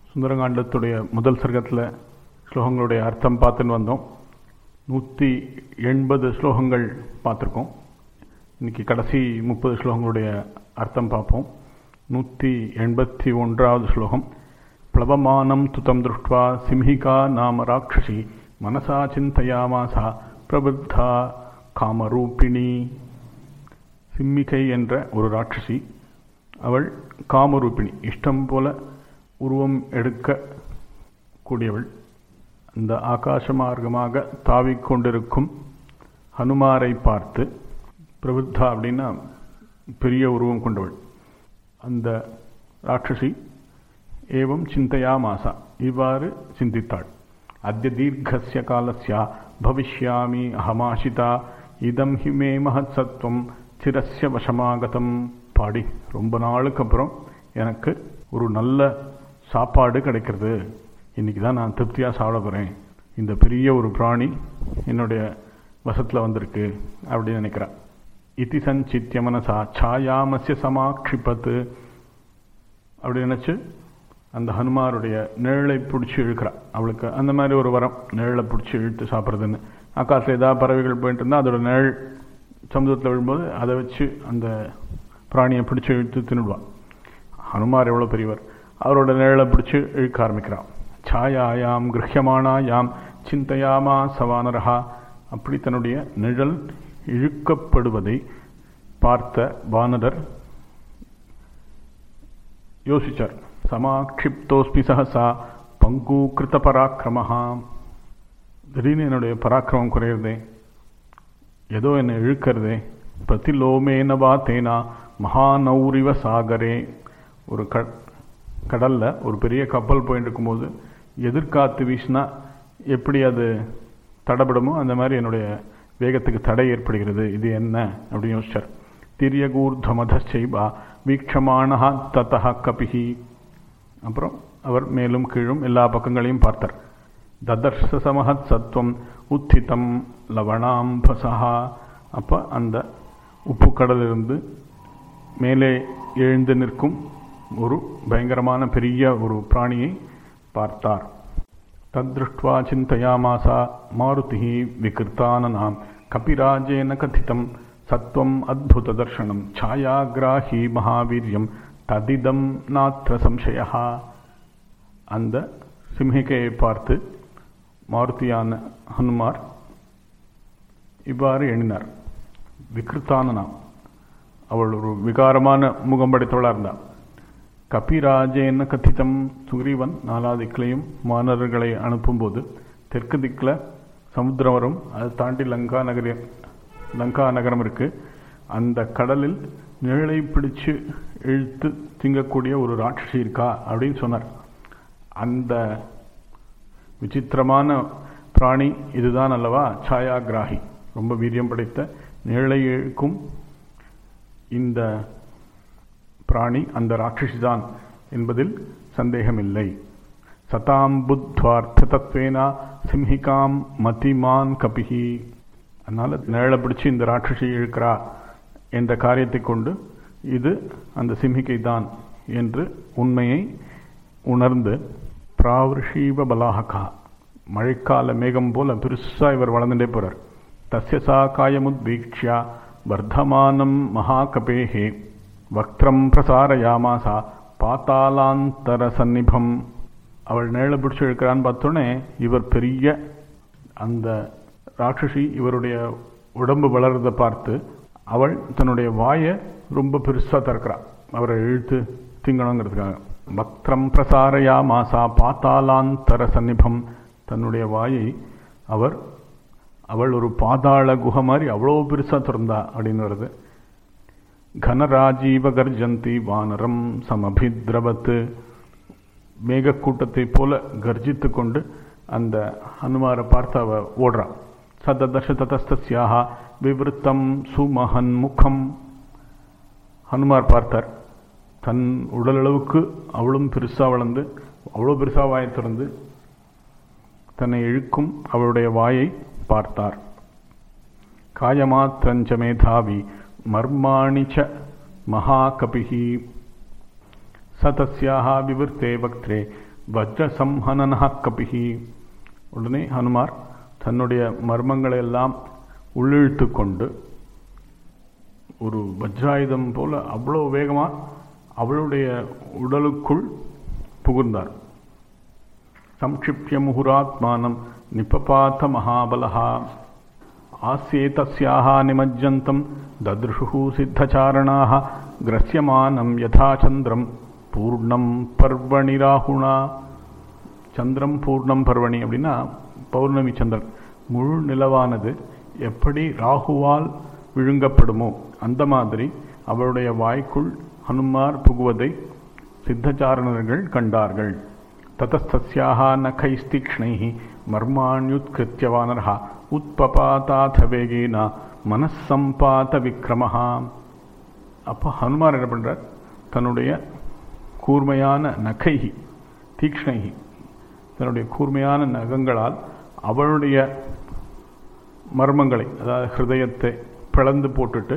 சுந்தரகாண்டத்துடைய முதல் சர்க்கத்தில் ஸ்லோகங்களுடைய அர்த்தம் பார்த்துன்னு வந்தோம் நூற்றி எண்பது ஸ்லோகங்கள் பார்த்துருக்கோம் இன்னைக்கு கடைசி முப்பது ஸ்லோகங்களுடைய அர்த்தம் பார்ப்போம் நூற்றி எண்பத்தி ஒன்றாவது ஸ்லோகம் பிளவமானம் துதம் திருஷ்டுவா சிம்ஹிகா நாம ராட்சசி மனசா சிந்தையாமாசா பிரபுத்தா காமரூபிணி சிம்மிகை என்ற ஒரு ராட்சசி அவள் காமரூபிணி இஷ்டம் போல உருவம் எடுக்க கூடியவள் அந்த ஆகாச மார்க்கமாக தாவிக்கொண்டிருக்கும் ஹனுமாரை பார்த்து பிரபுத்தா அப்படின்னா பெரிய உருவம் கொண்டவள் அந்த ராட்சசி ஏவம் சிந்தையா மாசா இவ்வாறு சிந்தித்தாள் அத்திய தீர்க்கசிய காலஸ்யா பவிஷ்யாமி அகமாஷிதா இதம் ஹி மே மகத் சத்வம் சிரஸ்ய வசமாகதம் பாடி ரொம்ப நாளுக்கு அப்புறம் எனக்கு ஒரு நல்ல சாப்பாடு கிடைக்கிறது இன்னைக்கு தான் நான் திருப்தியாக சாப்பிட போகிறேன் இந்த பெரிய ஒரு பிராணி என்னுடைய வசத்தில் வந்திருக்கு அப்படின்னு நினைக்கிறேன் இதி சஞ்சித்ய மனசா சாயாமசிய சமாக்ஷிபத்து அப்படி நினச்சி அந்த ஹனுமாருடைய நிழலை பிடிச்சி இழுக்கிறா அவளுக்கு அந்த மாதிரி ஒரு வரம் நிழலை பிடிச்சி இழுத்து சாப்பிட்றதுன்னு ஆகாசில் ஏதாவது பறவைகள் போயிட்டு இருந்தால் அதோட நிழல் சமுதிரத்தில் விழும்போது அதை வச்சு அந்த பிராணியை பிடிச்சி இழுத்து தின்னுடுவான் ஹனுமார் எவ்வளோ பெரியவர் அவரோட நிழலை பிடிச்சி இழுக்க ஆரம்பிக்கிறான் சாயாயாம் கிரஹியமானாயாம் சிந்தையாமா சவானரஹா அப்படி தன்னுடைய நிழல் இழுக்கப்படுவதை பார்த்த வானதர் யோசிச்சார் சமாக்ஷிப்தோஸ்மி சகசா பங்கூக்கிருத்த பராக்கிரமஹா திடீர்னு என்னுடைய பராக்கிரமம் குறையிறதே ஏதோ என்னை இழுக்கிறதே பிரதிலோமேனவா தேனா மகாநௌரிவ சாகரே ஒரு க கடலில் ஒரு பெரிய கப்பல் போயிட்டு இருக்கும்போது எதிர்காத்து வீசினா எப்படி அது தடபடுமோ அந்த மாதிரி என்னுடைய வேகத்துக்கு தடை ஏற்படுகிறது இது என்ன அப்படின்னு யோசிச்சார் திரியகூர்தமதச்சைபா வீக்ஷமானஹா தத்தஹா கபிஹி அப்புறம் அவர் மேலும் கீழும் எல்லா பக்கங்களையும் பார்த்தார் ததர்ஷ சமஹத் சத்வம் உத்திதம் லவணாம்பசா அப்போ அந்த உப்பு கடலிலிருந்து மேலே எழுந்து நிற்கும் ஒரு பயங்கரமான பெரிய ஒரு பிராணியை பார்த்தார் தத்ருஷ்டுவா சிந்தையாமாசா மாருதி விகிருத்தானனாம் கபிராஜேன கதிதம் சத்வம் அத்புத தர்ஷனம் சாயாகிராஹி மகாவீரியம் ததிதம் நாத்திர சம்சயா அந்த சிம்ஹிகையை பார்த்து மாருதியான ஹனுமார் இவ்வாறு எண்ணினார் விகிருத்தானனாம் அவள் ஒரு விகாரமான முகம் படைத்தவளாக இருந்தாள் கபிராஜேன கத்திதம் சுக்ரீவன் நாலா திக்கிலையும் மாணவர்களை அனுப்பும்போது தெற்கு திக்கில் சமுத்திரம் வரும் அதை தாண்டி லங்கா நகர லங்கா நகரம் இருக்கு அந்த கடலில் நிழலை பிடிச்சு இழுத்து திங்கக்கூடிய ஒரு ராட்சசி இருக்கா அப்படின்னு சொன்னார் அந்த விசித்திரமான பிராணி இதுதான் அல்லவா சாயாகிராகி ரொம்ப வீரியம் படைத்த நிழலை இழுக்கும் இந்த பிராணி அந்த ராட்சசி தான் என்பதில் சந்தேகமில்லை சதாம் புத்வார்த்த தத்வேனா சிம்ஹிகாம் மதிமான் கபிஹி அதனால் நிழலை பிடிச்சு இந்த ராட்சசி இழுக்கிறா என்ற காரியத்தை கொண்டு இது அந்த சிம்ஹிகை தான் என்று உண்மையை உணர்ந்து பிராவர்ஷீவ பலாகா மழைக்கால மேகம் போல பெருசா இவர் வளர்ந்துட்டே போறார் தஸ்ய சா காயமுத்வீக்ஷா வர்த்தமானம் மகாகபேஹே வக்திரம் பிரசாரயாமாசா பாத்தாலாந்தர சந்நிபம் அவள் நிழலை பிடிச்சு இழுக்கிறான்னு பார்த்தோன்னே இவர் பெரிய அந்த ராட்சசி இவருடைய உடம்பு வளர்றதை பார்த்து அவள் தன்னுடைய வாயை ரொம்ப பெருசாக திறக்கிறாள் அவரை இழுத்து திங்கணுங்கிறதுக்காக பக்திரம் பிரசாரயா மாசா பாத்தாலாந்தர சந்நிபம் தன்னுடைய வாயை அவர் அவள் ஒரு பாதாள குகை மாதிரி அவ்வளோ பெருசாக திறந்தா அப்படின்னு வருது கனராஜீவ கர்ஜந்தி வானரம் சமபித்ரவத்து மேகக்கூட்டத்தை போல கர்ஜித்து கொண்டு அந்த ஹனுமாரை பார்த்து அவ ஓடுறா சததர்ஷ ததஸ்தியாக விவருத்தம் சுமஹன் முகம் ஹனுமார் பார்த்தார் தன் உடலளவுக்கு அவளும் பெருசாக வளர்ந்து அவ்வளோ பெருசாக வாயை திறந்து தன்னை இழுக்கும் அவளுடைய வாயை பார்த்தார் காயமாத்திரஞ்ச மேதாவி மர்மாணி ச மகாகபிஹி ச தஸ்யாக விவர்த்தே வக்திரே வஜ்ர சம்ஹனனா கபிஹி உடனே ஹனுமார் தன்னுடைய மர்மங்களை எல்லாம் உள்ளிழுத்து கொண்டு ஒரு வஜ்ராயுதம் போல அவ்வளோ வேகமாக அவளுடைய உடலுக்குள் புகுந்தார் சம்க்ஷிப்ய முகுராத்மானம் நிபபாத்த மகாபலஹா ஆசியே தஸ்யாக நிமஜ்ஜந்தம் தத்ருஷு சித்தச்சாரணாக கிரஸ்யமானம் யதா சந்திரம் பூர்ணம் பர்வணி ராகுணா சந்திரம் பூர்ணம் பர்வணி அப்படின்னா பௌர்ணமி சந்திரன் முழு நிலவானது எப்படி ராகுவால் விழுங்கப்படுமோ அந்த மாதிரி அவருடைய வாய்க்குள் ஹனுமார் புகுவதை சித்தச்சாரணர்கள் கண்டார்கள் ததஸ்தஸ்யாக நகைஸ்தீக்ஷ்ணை மர்மாண்யுத்கிருத்திய வானரா உத்பபாத்தாத வேகேன மனசம்பாத விக்ரமஹா அப்போ ஹனுமார் என்ன பண்ணுறார் தன்னுடைய கூர்மையான நகைகி தீக்ஷ்ணைகி தன்னுடைய கூர்மையான நகங்களால் அவளுடைய மர்மங்களை அதாவது ஹிருதயத்தை பிளந்து போட்டுட்டு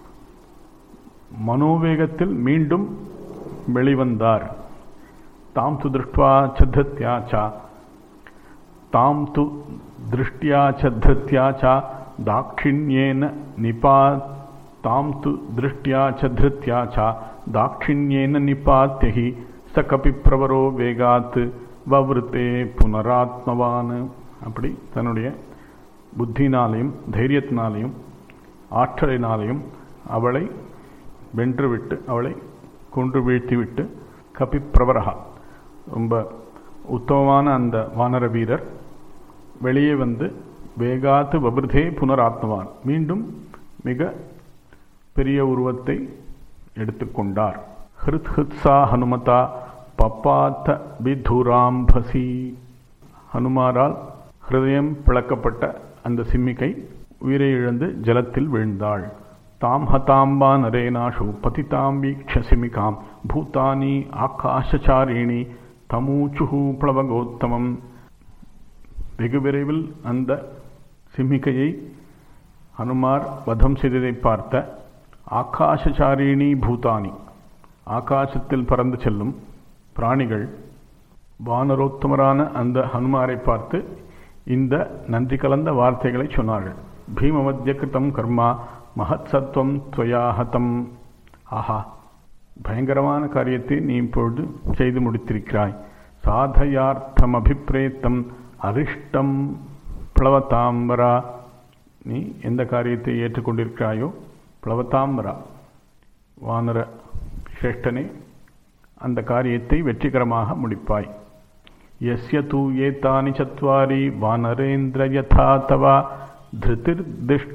மனோவேகத்தில் மீண்டும் வெளிவந்தார் தாம் து திருஷ்டுவா சத்தத்யாச்சா தாம் து திருஷ்டியா சத்தத்யாச்சா தாட்சிண்யேன நிபா தாம் து திருஷ்டியா சத்ருத்யாச்சா தாட்சிண்யேன நிபாத்தியகி ச கபிப்பிரவரோ வேகாத் வவ்ருத்தே புனராத்மவான் அப்படி தன்னுடைய புத்தினாலையும் தைரியத்தினாலையும் ஆற்றலினாலையும் அவளை வென்றுவிட்டு அவளை கொன்று வீழ்த்திவிட்டு கபிப்பிரவரகா ரொம்ப உத்தமமான அந்த வானர வீரர் வெளியே வந்து வேகாத்து வபிருதே புனராத்மவான் மீண்டும் மிக பெரிய உருவத்தை எடுத்துக்கொண்டார் ஹிருத் ஹிருத்ஸா ஹனுமதா பப்பாத்த விதுராம்பசி ஹனுமாரால் ஹிருதயம் பிளக்கப்பட்ட அந்த சிம்மிகை உயிரை இழந்து ஜலத்தில் விழுந்தாள் தாம் ஹதாம்பா நரேனாஷு பதிதாம் வீக்ஷசிமிகாம் பூதானி ஆகாஷச்சாரிணி தமூச்சுஹு பிளவகோத்தமம் வெகு விரைவில் அந்த சிம்மிகையை ஹனுமார் வதம் செய்ததை பார்த்த ஆகாஷச்சாரிணி பூதானி ஆகாசத்தில் பறந்து செல்லும் பிராணிகள் வானரோத்தமரான அந்த ஹனுமாரை பார்த்து இந்த நன்றி கலந்த வார்த்தைகளை சொன்னார்கள் பீமமத்திய கிருத்தம் கர்மா மகத் சத்வம் துவயாஹதம் ஆஹா பயங்கரமான காரியத்தை நீ இப்பொழுது செய்து முடித்திருக்கிறாய் சாதயார்த்தம் அபிப்பிரேத்தம் அரிஷ்டம் பிளவதாம்பரா நீ எந்த காரியத்தை ஏற்றுக்கொண்டிருக்கிறாயோ பிளவதாம்பரா வானர சிரேஷ்டனே அந்த காரியத்தை வெற்றிகரமாக முடிப்பாய் यस्य तु एतानि चत्वारि वानरेन्द्र यथा तव धृतिर्दिष्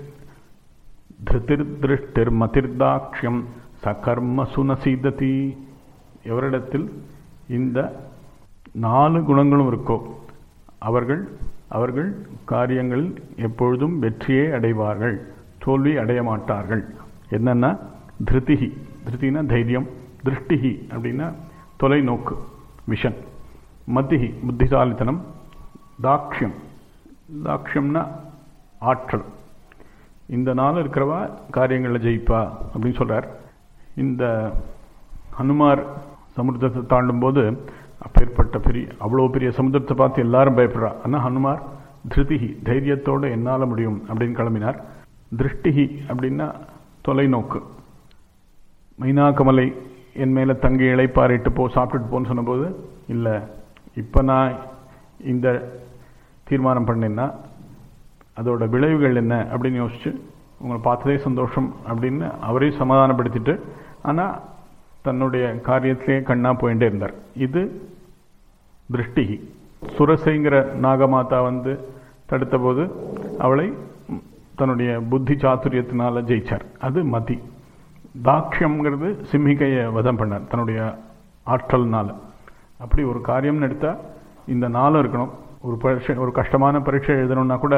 धृतिर्दृष्टिर्मतिर्दाक्ष्यं சகர்மசு நசீததி எவரிடத்தில் இந்த நாலு குணங்களும் இருக்கோ அவர்கள் அவர்கள் காரியங்களில் எப்பொழுதும் வெற்றியே அடைவார்கள் தோல்வி அடைய மாட்டார்கள் என்னன்னா திருத்திகி திருத்தினா தைரியம் திருஷ்டிகி அப்படின்னா தொலைநோக்கு விஷன் மத்திகி புத்திசாலித்தனம் தாக்ஷியம் தாக்ஷியம்னா ஆற்றல் இந்த நாள் இருக்கிறவா காரியங்களில் ஜெயிப்பா அப்படின்னு சொல்கிறார் இந்த ஹனுமார் சமுத்திரத்தை தாண்டும் போது அப்பேற்பட்ட பெரிய அவ்வளோ பெரிய சமுத்திரத்தை பார்த்து எல்லாரும் பயப்படுறா ஆனால் ஹனுமார் திருதிகி தைரியத்தோடு என்னால் முடியும் அப்படின்னு கிளம்பினார் திருஷ்டிகி அப்படின்னா தொலைநோக்கு மைனாக்கமலை என் மேலே தங்கி இழைப்பாரிட்டு போ சாப்பிட்டுட்டு போன்னு சொன்னபோது இல்லை இப்போ நான் இந்த தீர்மானம் பண்ணேன்னா அதோட விளைவுகள் என்ன அப்படின்னு யோசிச்சு உங்களை பார்த்ததே சந்தோஷம் அப்படின்னு அவரையும் சமாதானப்படுத்திட்டு ஆனால் தன்னுடைய காரியத்திலே கண்ணா போயிட்டே இருந்தார் இது திருஷ்டிகி சுரசைங்கிற நாகமாதா வந்து தடுத்தபோது அவளை தன்னுடைய புத்தி சாத்துரியத்தினால ஜெயிச்சார் அது மதி தாக்ஷியம்ங்கிறது சிம்மிகையை வதம் பண்ணார் தன்னுடைய ஆற்றல்னால அப்படி ஒரு காரியம்னு எடுத்தால் இந்த நாளும் இருக்கணும் ஒரு பரீட்சை ஒரு கஷ்டமான பரீட்சை எழுதணும்னா கூட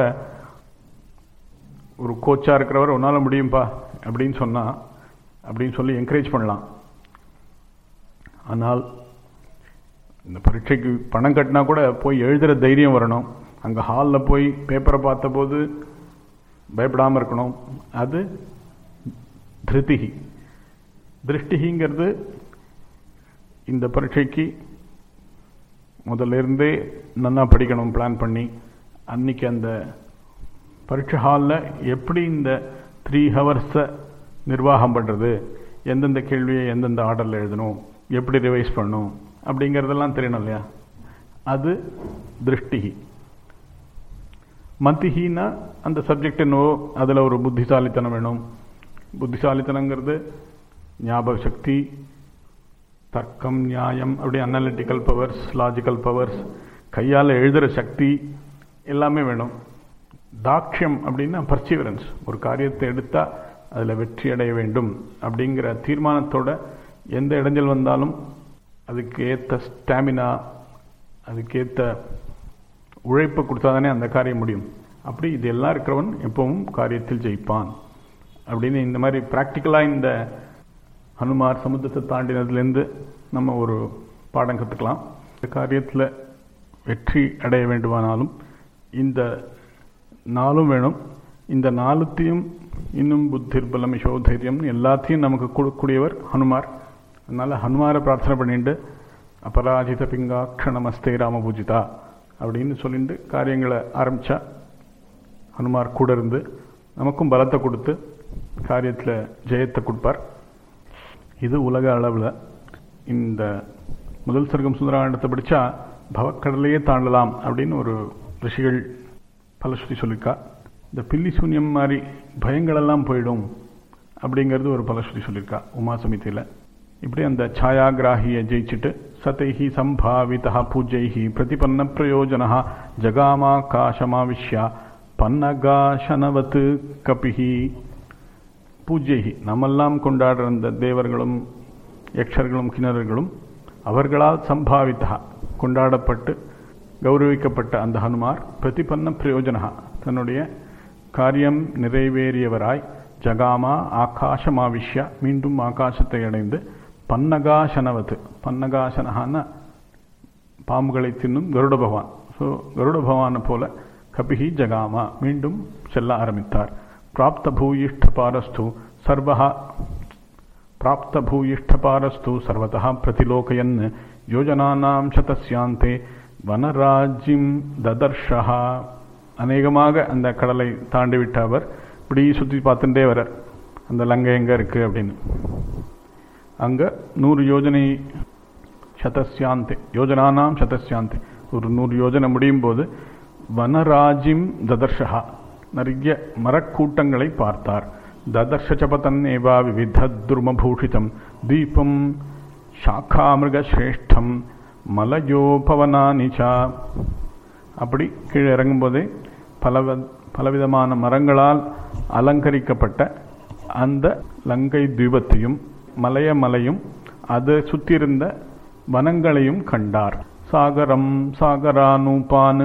ஒரு கோச்சாக இருக்கிறவர் உன்னால் முடியும்பா அப்படின்னு சொன்னால் அப்படின்னு சொல்லி என்கரேஜ் பண்ணலாம் ஆனால் இந்த பரீட்சைக்கு பணம் கட்டினா கூட போய் எழுதுகிற தைரியம் வரணும் அங்கே ஹாலில் போய் பேப்பரை பார்த்தபோது பயப்படாமல் இருக்கணும் அது திருத்திகி திருஷ்டிகிங்கிறது இந்த பரீட்சைக்கு முதல்ல இருந்தே நல்லா படிக்கணும் பிளான் பண்ணி அன்னைக்கு அந்த பரீட்சை ஹாலில் எப்படி இந்த த்ரீ ஹவர்ஸை நிர்வாகம் பண்ணுறது எந்தெந்த கேள்வியை எந்தெந்த ஆர்டரில் எழுதணும் எப்படி ரிவைஸ் பண்ணணும் அப்படிங்கிறதெல்லாம் தெரியணும் இல்லையா அது திருஷ்டி மத்திஹின்னா அந்த சப்ஜெக்ட் என்னவோ அதில் ஒரு புத்திசாலித்தனம் வேணும் புத்திசாலித்தனங்கிறது ஞாபக சக்தி தர்க்கம் நியாயம் அப்படி அனலிட்டிக்கல் பவர்ஸ் லாஜிக்கல் பவர்ஸ் கையால் எழுதுகிற சக்தி எல்லாமே வேணும் தாக்ஷியம் அப்படின்னா பர்சிவரன்ஸ் ஒரு காரியத்தை எடுத்தால் அதில் வெற்றி அடைய வேண்டும் அப்படிங்கிற தீர்மானத்தோட எந்த இடைஞ்சல் வந்தாலும் அதுக்கு ஏற்ற ஸ்டாமினா அதுக்கேற்ற உழைப்பை கொடுத்தா தானே அந்த காரியம் முடியும் அப்படி இது எல்லாம் இருக்கிறவன் எப்பவும் காரியத்தில் ஜெயிப்பான் அப்படின்னு இந்த மாதிரி ப்ராக்டிக்கலாக இந்த ஹனுமார் சமுத்திரத்தை தாண்டினதுலேருந்து நம்ம ஒரு பாடம் கற்றுக்கலாம் இந்த காரியத்தில் வெற்றி அடைய வேண்டுமானாலும் இந்த நாளும் வேணும் இந்த நாலுத்தையும் இன்னும் புத்திர் பலம் யசோதைரியம் எல்லாத்தையும் நமக்கு கொடுக்கக்கூடியவர் ஹனுமார் அதனால் ஹனுமாரை பிரார்த்தனை பண்ணிட்டு அபராஜித பிங்காட்ச நமஸ்தே ராமபூஜிதா அப்படின்னு சொல்லிட்டு காரியங்களை ஆரம்பித்தா ஹனுமார் கூட இருந்து நமக்கும் பலத்தை கொடுத்து காரியத்தில் ஜெயத்தை கொடுப்பார் இது உலக அளவில் இந்த முதல் சர்க்கம் சுந்தராண்டத்தை படித்தா பவக்கடலையே தாண்டலாம் அப்படின்னு ஒரு ரிஷிகள் பலஸ்ருதி சொல்லியிருக்கா இந்த பில்லி சூன்யம் மாதிரி பயங்களெல்லாம் போயிடும் அப்படிங்கிறது ஒரு பலஸ்ருதி சொல்லியிருக்கா உமா சமிதியில் இப்படி அந்த ಛಾಯಾಗ್ರಾಹಿಯ ஜெயிச்சுட்டு சதைஹி சம்பாவிதா பூஜைஹி பிரதிபன்ன பிரயோஜனா ஜகாமாகாசமாவிஷ்யா பன்னகாசனவத்து கபிஹி பூஜைஹி நம்மெல்லாம் கொண்டாடுற அந்த தேவர்களும் யக்ஷர்களும் கிணறுகளும் அவர்களால் சம்பாவித்தா கொண்டாடப்பட்டு கௌரவிக்கப்பட்ட அந்த ஹனுமார் பிரதிபன்ன பிரயோஜனா தன்னுடைய காரியம் நிறைவேறியவராய் ஜகாமா ஆகாசமாவிஷ்ய மீண்டும் ஆகாசத்தை அடைந்து பன்னகாசனவத்து பன்னகாசனஹான்னா பாம்புகளை தின்னும் கருட பகவான் ஸோ கருட பகவானை போல கபிஹி ஜகாமா மீண்டும் செல்ல ஆரம்பித்தார் பிராப்த பூயிஷ்ட பாரஸ்து சர்வஹா பிராப்த பூயிஷ்ட பாரஸ்து சர்வதா பிரதிலோகயன் யோஜனானாம் சதஸ்யாந்தே வனராஜ்யம் ததர்ஷா அநேகமாக அந்த கடலை தாண்டி விட்ட அவர் இப்படி சுற்றி பார்த்துட்டே வரார் அந்த லங்கை எங்கே இருக்குது அப்படின்னு அங்கே நூறு யோஜனை சதஸ்யாந்தே யோஜனானாம் சதஸ்யாந்தே ஒரு நூறு யோஜனை முடியும் போது வனராஜிம் ததர்ஷா நிறைய மரக்கூட்டங்களை பார்த்தார் ததர்ஷ சபதன் ஏவா விவித துர்மபூஷிதம் தீபம் சாக்காமிருகசிரேஷ்டம் மலயோபவனானிச்சா அப்படி கீழே இறங்கும்போதே பல பலவிதமான மரங்களால் அலங்கரிக்கப்பட்ட அந்த லங்கை தீபத்தையும் மலைய மலையும் அதை சுற்றியிருந்த வனங்களையும் கண்டார் சாகரம் சாகரானூபான்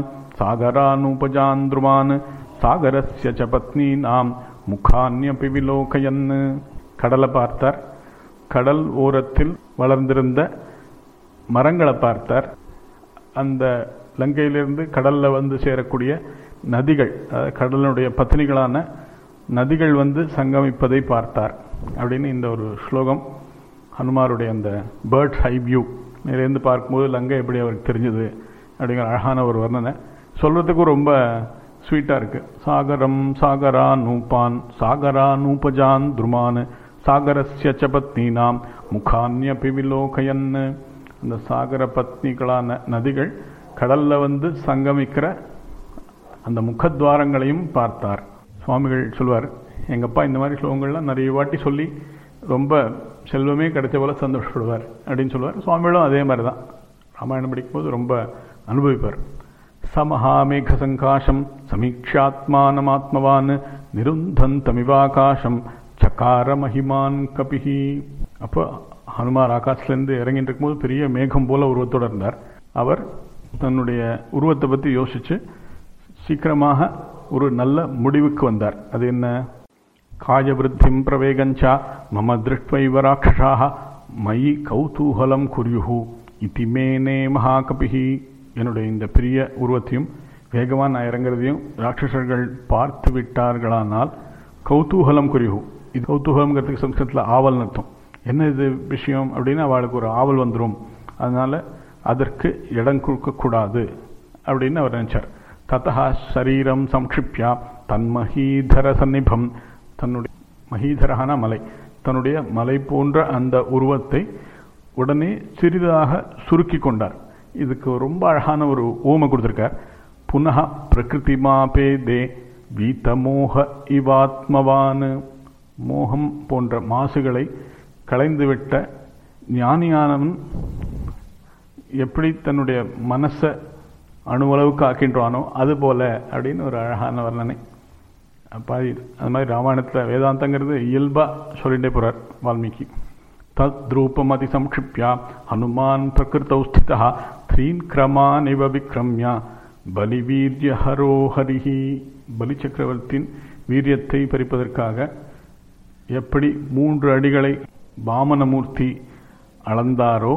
சாகரானூபஜாந்திருமான் சாகரஸ்ய ச பத்னி நாம் முகான்யபி விலோகயன் கடலை பார்த்தார் கடல் ஓரத்தில் வளர்ந்திருந்த மரங்களை பார்த்தார் அந்த லங்கையிலிருந்து கடலில் வந்து சேரக்கூடிய நதிகள் கடலினுடைய பத்தினிகளான நதிகள் வந்து சங்கமிப்பதை பார்த்தார் அப்படின்னு இந்த ஒரு ஸ்லோகம் ஹனுமாருடைய அந்த பேர்ட் ஹை வியூ மேலேருந்து பார்க்கும்போது லங்கை எப்படி அவருக்கு தெரிஞ்சது அப்படிங்கிற அழகான ஒரு வர்ணனை சொல்கிறதுக்கும் ரொம்ப ஸ்வீட்டாக இருக்குது சாகரம் சாகரா நூப்பான் சாகரா நூபஜான் துருமான் சாகரஸ்ய ச பத்னீனாம் முகான்யபி விலோகயன்னு அந்த சாகர பத்னிகளான நதிகள் கடலில் வந்து சங்கமிக்கிற அந்த முகத்வாரங்களையும் பார்த்தார் சுவாமிகள் சொல்வார் எங்கள் அப்பா இந்த மாதிரி ஸ்லோகங்கள்லாம் நிறைய வாட்டி சொல்லி ரொம்ப செல்வமே கிடைச்ச போல சந்தோஷப்படுவார் அப்படின்னு சொல்லுவார் சுவாமிகளும் அதே மாதிரி தான் ராமாயணம் படிக்கும்போது ரொம்ப அனுபவிப்பார் சமஹாமேக சங்காசம் சமீக்ஷாத்மானமாத்மவான் நிருந்தந்தமிவாகாசம் சக்கார மகிமான் கபிஹி அப்போ ஹனுமார் ஆகாசிலேருந்து இறங்கிட்டு இருக்கும்போது பெரிய மேகம் போல உருவத்தோடு இருந்தார் அவர் தன்னுடைய உருவத்தை பற்றி யோசித்து சீக்கிரமாக ஒரு நல்ல முடிவுக்கு வந்தார் அது என்ன காயவிருத்திம் பிரவேகஞ்சா மம திருஷ்வைவ ராட்சசாக மயி கௌதூகலம் குரியுஹு இதிமேனே மகாகபிஹி என்னுடைய இந்த பெரிய உருவத்தையும் வேகமாக நான் இறங்குறதையும் ராட்சசர்கள் பார்த்து விட்டார்களானால் கௌதூகலம் குறிஹு இது கௌதூகலம்ங்கிறதுக்கு சம்ஸ்கிருதத்தில் ஆவல்னு அர்த்தம் என்ன இது விஷயம் அப்படின்னு அவளுக்கு ஒரு ஆவல் வந்துடும் அதனால் அதற்கு இடம் கொடுக்கக்கூடாது அப்படின்னு அவர் நினைச்சார் ததா சரீரம் சம்க்ஷிப்யா தன்மஹீதர சந்நிபம் தன்னுடைய மஹீதரகான மலை தன்னுடைய மலை போன்ற அந்த உருவத்தை உடனே சிறிதாக சுருக்கி கொண்டார் இதுக்கு ரொம்ப அழகான ஒரு ஓமை கொடுத்திருக்கார் புனக பிரகிருதி மாபேதே வீத்தமோக இவாத்மவான் மோகம் போன்ற மாசுகளை களைந்துவிட்ட ஞானியானவன் எப்படி தன்னுடைய மனசை அணுவளவுக்கு ஆக்கின்றானோ அது போல அப்படின்னு ஒரு அழகான வர்ணனை பாதி அது மாதிரி ராமாயணத்தில் வேதாந்தங்கிறது இயல்பாக சொல்லிட்டே போகிறார் வால்மீகி தத்ரூபமதி சம்க்ஷிப்யா ஹனுமான் பிரகிருத்தௌ ஸ்திதா த்ரீன் கிரமான் இவ விக்ரம்யா பலிவீரிய ஹரோ ஹரிஹி பலி சக்கரவர்த்தியின் வீரியத்தை பறிப்பதற்காக எப்படி மூன்று அடிகளை வாமனமூர்த்தி அளந்தாரோ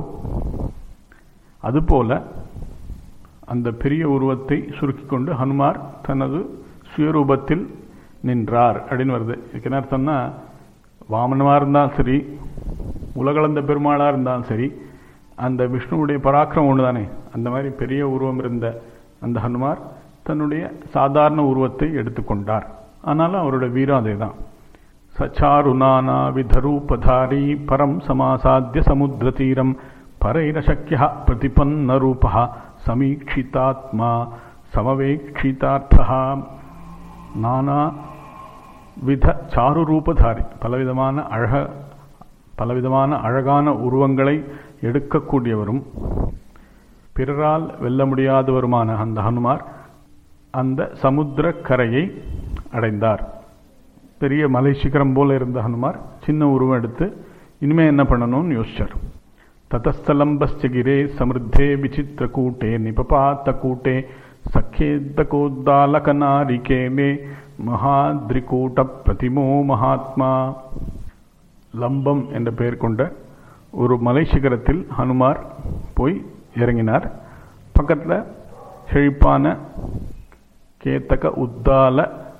அதுபோல அந்த பெரிய உருவத்தை சுருக்கிக் கொண்டு ஹனுமார் தனது சுயரூபத்தில் நின்றார் அப்படின்னு வருது இதுக்கு என்ன அர்த்தம்னா வாமனமாக இருந்தாலும் சரி உலகளந்த பெருமாளாக இருந்தாலும் சரி அந்த விஷ்ணுவுடைய பராக்கிரம் ஒன்று தானே அந்த மாதிரி பெரிய உருவம் இருந்த அந்த ஹனுமார் தன்னுடைய சாதாரண உருவத்தை எடுத்துக்கொண்டார் ஆனாலும் அவரோட வீரம் அதே தான் சச்சாருநானா விதரூபதாரி பரம் சமாசாத்திய சமுத்திர தீரம் பரைரசக்கிய பிரதிபன்ன ரூபா சமீட்சிதாத்மா சமவேட்சிதார்த்தா நானா வித சாரு ரூபதாரி பலவிதமான அழக பலவிதமான அழகான உருவங்களை எடுக்கக்கூடியவரும் பிறரால் வெல்ல முடியாதவருமான அந்த ஹனுமார் அந்த சமுத்திர கரையை அடைந்தார் பெரிய மலை சிகரம் போல இருந்த ஹனுமார் சின்ன உருவம் எடுத்து இனிமே என்ன பண்ணணும்னு யோசிச்சார் ததஸ்தலம்பஸ்திரே சமிருத்தே விசித்திரக்கூட்டே நிபபாத்தக்கூட்டே சக்கேத்தகோத்தாலகநாரிகேமே மகாத்ரிகூட்ட பிரதிமோ மகாத்மா லம்பம் என்ற பெயர் கொண்ட ஒரு மலை சிகரத்தில் ஹனுமார் போய் இறங்கினார் பக்கத்தில் செழிப்பான கேத்தக உத்தால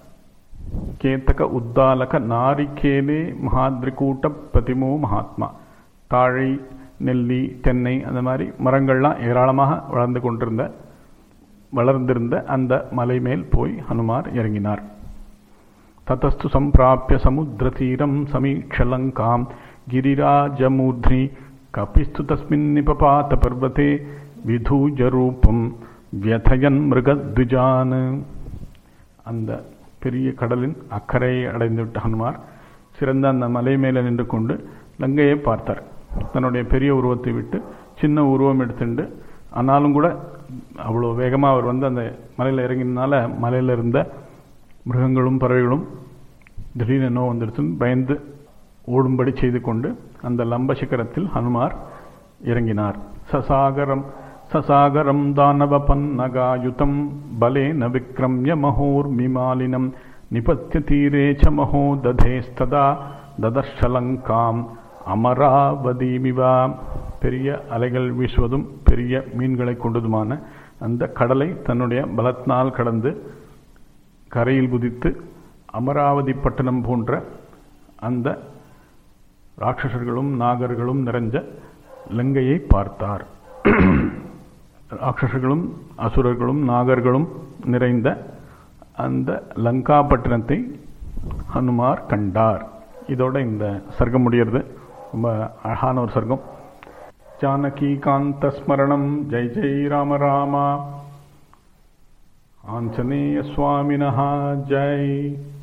கேத்தக உத்தாலக நாரிகேலே மகாத்ரிகூட்ட பிரதிமோ மகாத்மா தாழை நெல்லி தென்னை அந்த மாதிரி மரங்கள்லாம் ஏராளமாக வளர்ந்து கொண்டிருந்த வளர்ந்திருந்த அந்த மலை மேல் போய் ஹனுமார் இறங்கினார் ததஸ்து சம்பிராப்பிய சமுத்திரதீரம் சமீட்சலங்காம் கிரிராஜமூர்த்னி கபிஸ்து தஸ்மின் நிபபாத பர்வதே விதூஜரூபம் வியதயன் மிருகத்விஜான் அந்த பெரிய கடலின் அக்கறையை அடைந்துவிட்ட ஹனுமார் சிறந்த அந்த மலை மேலே நின்று கொண்டு லங்கையை பார்த்தார் தன்னுடைய பெரிய உருவத்தை விட்டு சின்ன உருவம் எடுத்துண்டு ஆனாலும் கூட அவ்வளோ வேகமாக அவர் வந்து அந்த மலையில் இறங்கினால மலையில் இருந்த மிருகங்களும் பறவைகளும் திடீர்னு என்ன வந்துடுச்சுன்னு பயந்து ஓடும்படி செய்து கொண்டு அந்த லம்ப சிகரத்தில் ஹனுமார் இறங்கினார் சசாகரம் சசாகரம் தானவ பன்னகாயுதம் பலேன விக்ரம்ய மகோர்மிமாலினம் நிபத்திய தீரே ச மகோ ததேஸ்ததா ததர்ஷலங்காம் அமராவதீமிவா பெரிய அலைகள் வீசுவதும் பெரிய மீன்களை கொண்டதுமான அந்த கடலை தன்னுடைய பலத்தினால் கடந்து கரையில் குதித்து அமராவதி பட்டணம் போன்ற அந்த ராட்சசர்களும் நாகர்களும் நிறைஞ்ச லங்கையை பார்த்தார் ராட்சசர்களும் அசுரர்களும் நாகர்களும் நிறைந்த அந்த லங்கா பட்டணத்தை ஹனுமார் கண்டார் இதோட இந்த சர்க்கம் முடியறது ரொம்ப அழகான ஒரு சர்க்கம் ஜானகி காந்த ஸ்மரணம் ஜெய் ஜெய் ராம ராமா ஆஞ்சநேய சுவாமினஹா ஜெய்